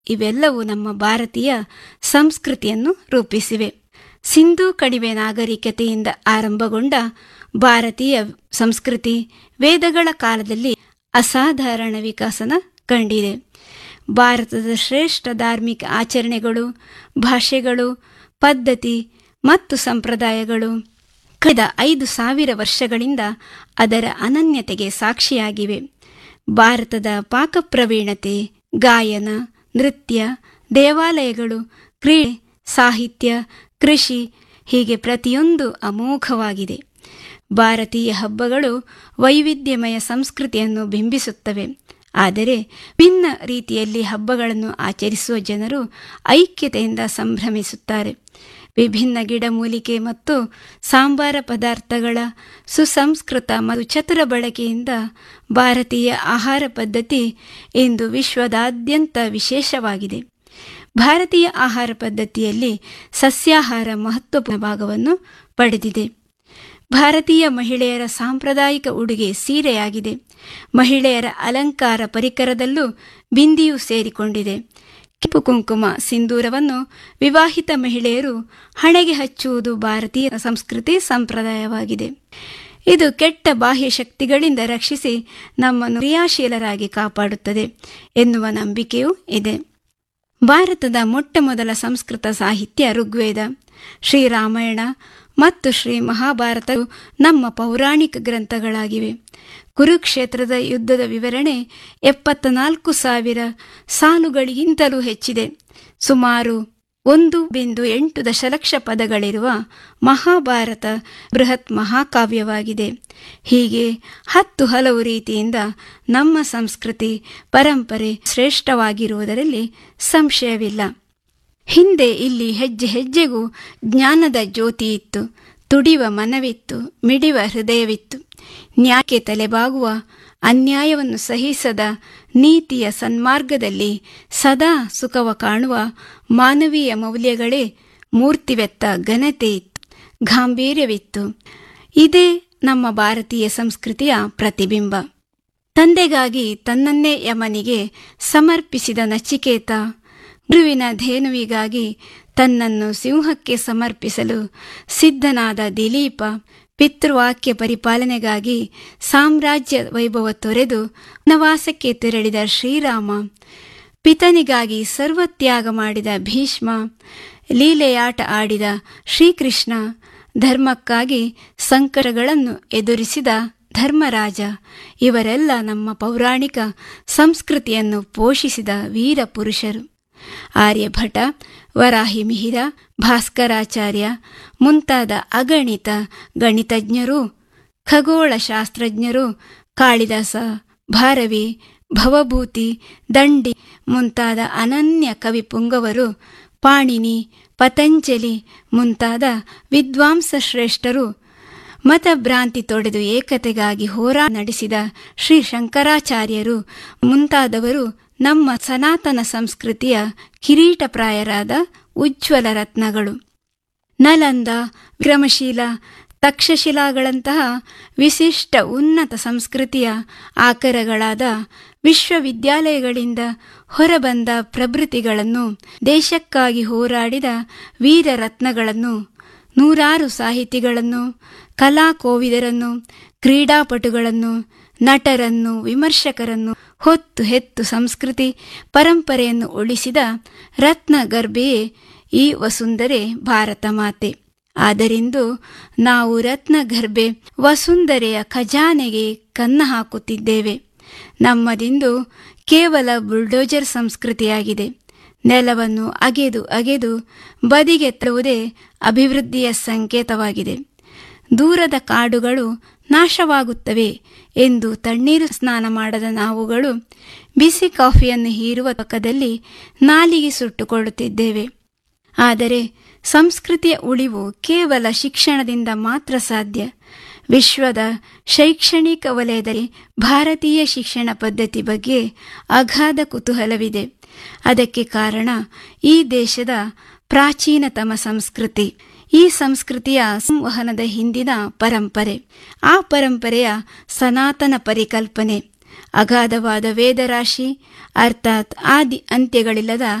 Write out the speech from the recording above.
ಇವೆಲ್ಲವೂ ನಮ್ಮ ಭಾರತೀಯ ಸಂಸ್ಕೃತಿಯನ್ನು ರೂಪಿಸಿವೆ ಸಿಂಧೂ ಕಣಿವೆ ನಾಗರಿಕತೆಯಿಂದ ಆರಂಭಗೊಂಡ ಭಾರತೀಯ ಸಂಸ್ಕೃತಿ ವೇದಗಳ ಕಾಲದಲ್ಲಿ ಅಸಾಧಾರಣ ವಿಕಾಸನ ಕಂಡಿದೆ ಭಾರತದ ಶ್ರೇಷ್ಠ ಧಾರ್ಮಿಕ ಆಚರಣೆಗಳು ಭಾಷೆಗಳು ಪದ್ಧತಿ ಮತ್ತು ಸಂಪ್ರದಾಯಗಳು ಕಳೆದ ಐದು ಸಾವಿರ ವರ್ಷಗಳಿಂದ ಅದರ ಅನನ್ಯತೆಗೆ ಸಾಕ್ಷಿಯಾಗಿವೆ ಭಾರತದ ಪಾಕಪ್ರವೀಣತೆ ಗಾಯನ ನೃತ್ಯ ದೇವಾಲಯಗಳು ಕ್ರೀಡೆ ಸಾಹಿತ್ಯ ಕೃಷಿ ಹೀಗೆ ಪ್ರತಿಯೊಂದು ಅಮೋಘವಾಗಿದೆ ಭಾರತೀಯ ಹಬ್ಬಗಳು ವೈವಿಧ್ಯಮಯ ಸಂಸ್ಕೃತಿಯನ್ನು ಬಿಂಬಿಸುತ್ತವೆ ಆದರೆ ಭಿನ್ನ ರೀತಿಯಲ್ಲಿ ಹಬ್ಬಗಳನ್ನು ಆಚರಿಸುವ ಜನರು ಐಕ್ಯತೆಯಿಂದ ಸಂಭ್ರಮಿಸುತ್ತಾರೆ ವಿಭಿನ್ನ ಗಿಡಮೂಲಿಕೆ ಮತ್ತು ಸಾಂಬಾರ ಪದಾರ್ಥಗಳ ಸುಸಂಸ್ಕೃತ ಮತ್ತು ಚತುರ ಬಳಕೆಯಿಂದ ಭಾರತೀಯ ಆಹಾರ ಪದ್ಧತಿ ಇಂದು ವಿಶ್ವದಾದ್ಯಂತ ವಿಶೇಷವಾಗಿದೆ ಭಾರತೀಯ ಆಹಾರ ಪದ್ಧತಿಯಲ್ಲಿ ಸಸ್ಯಾಹಾರ ಮಹತ್ವಪೂರ್ಣ ಭಾಗವನ್ನು ಪಡೆದಿದೆ ಭಾರತೀಯ ಮಹಿಳೆಯರ ಸಾಂಪ್ರದಾಯಿಕ ಉಡುಗೆ ಸೀರೆಯಾಗಿದೆ ಮಹಿಳೆಯರ ಅಲಂಕಾರ ಪರಿಕರದಲ್ಲೂ ಬಿಂದಿಯು ಸೇರಿಕೊಂಡಿದೆ ಕೆಂಪು ಕುಂಕುಮ ಸಿಂಧೂರವನ್ನು ವಿವಾಹಿತ ಮಹಿಳೆಯರು ಹಣೆಗೆ ಹಚ್ಚುವುದು ಭಾರತೀಯ ಸಂಸ್ಕೃತಿ ಸಂಪ್ರದಾಯವಾಗಿದೆ ಇದು ಕೆಟ್ಟ ಬಾಹ್ಯ ಶಕ್ತಿಗಳಿಂದ ರಕ್ಷಿಸಿ ನಮ್ಮನ್ನು ಕ್ರಿಯಾಶೀಲರಾಗಿ ಕಾಪಾಡುತ್ತದೆ ಎನ್ನುವ ನಂಬಿಕೆಯೂ ಇದೆ ಭಾರತದ ಮೊಟ್ಟ ಮೊದಲ ಸಂಸ್ಕೃತ ಸಾಹಿತ್ಯ ಋಗ್ವೇದ ಶ್ರೀರಾಮಾಯಣ ಮತ್ತು ಶ್ರೀ ಮಹಾಭಾರತವು ನಮ್ಮ ಪೌರಾಣಿಕ ಗ್ರಂಥಗಳಾಗಿವೆ ಕುರುಕ್ಷೇತ್ರದ ಯುದ್ಧದ ವಿವರಣೆ ಎಪ್ಪತ್ತ ನಾಲ್ಕು ಸಾವಿರ ಸಾಲುಗಳಿಗಿಂತಲೂ ಹೆಚ್ಚಿದೆ ಸುಮಾರು ಒಂದು ಬಿಂದು ಎಂಟು ದಶಲಕ್ಷ ಪದಗಳಿರುವ ಮಹಾಭಾರತ ಬೃಹತ್ ಮಹಾಕಾವ್ಯವಾಗಿದೆ ಹೀಗೆ ಹತ್ತು ಹಲವು ರೀತಿಯಿಂದ ನಮ್ಮ ಸಂಸ್ಕೃತಿ ಪರಂಪರೆ ಶ್ರೇಷ್ಠವಾಗಿರುವುದರಲ್ಲಿ ಸಂಶಯವಿಲ್ಲ ಹಿಂದೆ ಇಲ್ಲಿ ಹೆಜ್ಜೆ ಹೆಜ್ಜೆಗೂ ಜ್ಞಾನದ ಜ್ಯೋತಿ ಇತ್ತು ತುಡಿವ ಮನವಿತ್ತು ಮಿಡಿವ ಹೃದಯವಿತ್ತು ನ್ಯಾಯಕ್ಕೆ ತಲೆಬಾಗುವ ಅನ್ಯಾಯವನ್ನು ಸಹಿಸದ ನೀತಿಯ ಸನ್ಮಾರ್ಗದಲ್ಲಿ ಸದಾ ಸುಖವ ಕಾಣುವ ಮಾನವೀಯ ಮೌಲ್ಯಗಳೇ ಮೂರ್ತಿವೆತ್ತ ಘನತೆ ಇತ್ತು ಗಾಂಭೀರ್ಯವಿತ್ತು ಇದೇ ನಮ್ಮ ಭಾರತೀಯ ಸಂಸ್ಕೃತಿಯ ಪ್ರತಿಬಿಂಬ ತಂದೆಗಾಗಿ ತನ್ನನ್ನೇ ಯಮನಿಗೆ ಸಮರ್ಪಿಸಿದ ನಚಿಕೇತ ಗುರುವಿನ ಧೇನುವಿಗಾಗಿ ತನ್ನನ್ನು ಸಿಂಹಕ್ಕೆ ಸಮರ್ಪಿಸಲು ಸಿದ್ಧನಾದ ದಿಲೀಪ ಪಿತೃವಾಕ್ಯ ಪರಿಪಾಲನೆಗಾಗಿ ಸಾಮ್ರಾಜ್ಯ ವೈಭವ ತೊರೆದು ವನವಾಸಕ್ಕೆ ತೆರಳಿದ ಶ್ರೀರಾಮ ಪಿತನಿಗಾಗಿ ಸರ್ವತ್ಯಾಗ ಮಾಡಿದ ಭೀಷ್ಮ ಲೀಲೆಯಾಟ ಆಡಿದ ಶ್ರೀಕೃಷ್ಣ ಧರ್ಮಕ್ಕಾಗಿ ಸಂಕಟಗಳನ್ನು ಎದುರಿಸಿದ ಧರ್ಮರಾಜ ಇವರೆಲ್ಲ ನಮ್ಮ ಪೌರಾಣಿಕ ಸಂಸ್ಕೃತಿಯನ್ನು ಪೋಷಿಸಿದ ವೀರ ಪುರುಷರು ಆರ್ಯಭಟ ವರಾಹಿ ಮಿಹಿರ ಭಾಸ್ಕರಾಚಾರ್ಯ ಮುಂತಾದ ಅಗಣಿತ ಗಣಿತಜ್ಞರು ಖಗೋಳ ಶಾಸ್ತ್ರಜ್ಞರು ಕಾಳಿದಾಸ ಭಾರವಿ ಭವಭೂತಿ ದಂಡಿ ಮುಂತಾದ ಅನನ್ಯ ಕವಿ ಪುಂಗವರು ಪಾಣಿನಿ ಪತಂಜಲಿ ಮುಂತಾದ ವಿದ್ವಾಂಸ ಶ್ರೇಷ್ಠರು ಮತಭ್ರಾಂತಿ ತೊಡೆದು ಏಕತೆಗಾಗಿ ಹೋರಾಟ ನಡೆಸಿದ ಶ್ರೀ ಶಂಕರಾಚಾರ್ಯರು ಮುಂತಾದವರು ನಮ್ಮ ಸನಾತನ ಸಂಸ್ಕೃತಿಯ ಕಿರೀಟಪ್ರಾಯರಾದ ಉಜ್ವಲ ರತ್ನಗಳು ನಲಂದ ವಿಕ್ರಮಶೀಲ ತಕ್ಷಶಿಲಾಗಳಂತಹ ವಿಶಿಷ್ಟ ಉನ್ನತ ಸಂಸ್ಕೃತಿಯ ಆಕರಗಳಾದ ವಿಶ್ವವಿದ್ಯಾಲಯಗಳಿಂದ ಹೊರಬಂದ ಪ್ರಭೃತಿಗಳನ್ನು ದೇಶಕ್ಕಾಗಿ ಹೋರಾಡಿದ ವೀರರತ್ನಗಳನ್ನು ನೂರಾರು ಸಾಹಿತಿಗಳನ್ನು ಕಲಾಕೋವಿದರನ್ನು ಕ್ರೀಡಾಪಟುಗಳನ್ನು ನಟರನ್ನು ವಿಮರ್ಶಕರನ್ನು ಹೊತ್ತು ಹೆತ್ತು ಸಂಸ್ಕೃತಿ ಪರಂಪರೆಯನ್ನು ಉಳಿಸಿದ ರತ್ನಗರ್ಭೆಯೇ ಈ ವಸುಂಧರೆ ಭಾರತ ಮಾತೆ ಆದರಿಂದು ನಾವು ರತ್ನಗರ್ಭೆ ವಸುಂಧರೆಯ ಖಜಾನೆಗೆ ಕನ್ನ ಹಾಕುತ್ತಿದ್ದೇವೆ ನಮ್ಮದಿಂದು ಕೇವಲ ಬುಲ್ಡೋಜರ್ ಸಂಸ್ಕೃತಿಯಾಗಿದೆ ನೆಲವನ್ನು ಅಗೆದು ಅಗೆದು ಬದಿಗೆ ತರುವುದೇ ಅಭಿವೃದ್ಧಿಯ ಸಂಕೇತವಾಗಿದೆ ದೂರದ ಕಾಡುಗಳು ನಾಶವಾಗುತ್ತವೆ ಎಂದು ತಣ್ಣೀರು ಸ್ನಾನ ಮಾಡದ ನಾವುಗಳು ಬಿಸಿ ಕಾಫಿಯನ್ನು ಹೀರುವ ಪಕ್ಕದಲ್ಲಿ ನಾಲಿಗೆ ಸುಟ್ಟುಕೊಳ್ಳುತ್ತಿದ್ದೇವೆ ಆದರೆ ಸಂಸ್ಕೃತಿಯ ಉಳಿವು ಕೇವಲ ಶಿಕ್ಷಣದಿಂದ ಮಾತ್ರ ಸಾಧ್ಯ ವಿಶ್ವದ ಶೈಕ್ಷಣಿಕ ವಲಯದಲ್ಲಿ ಭಾರತೀಯ ಶಿಕ್ಷಣ ಪದ್ಧತಿ ಬಗ್ಗೆ ಅಗಾಧ ಕುತೂಹಲವಿದೆ ಅದಕ್ಕೆ ಕಾರಣ ಈ ದೇಶದ ಪ್ರಾಚೀನತಮ ಸಂಸ್ಕೃತಿ ಈ ಸಂಸ್ಕೃತಿಯ ಸಂವಹನದ ಹಿಂದಿನ ಪರಂಪರೆ ಆ ಪರಂಪರೆಯ ಸನಾತನ ಪರಿಕಲ್ಪನೆ ಅಗಾಧವಾದ ವೇದರಾಶಿ ಅರ್ಥಾತ್ ಆದಿ ಅಂತ್ಯಗಳಿಲ್ಲದ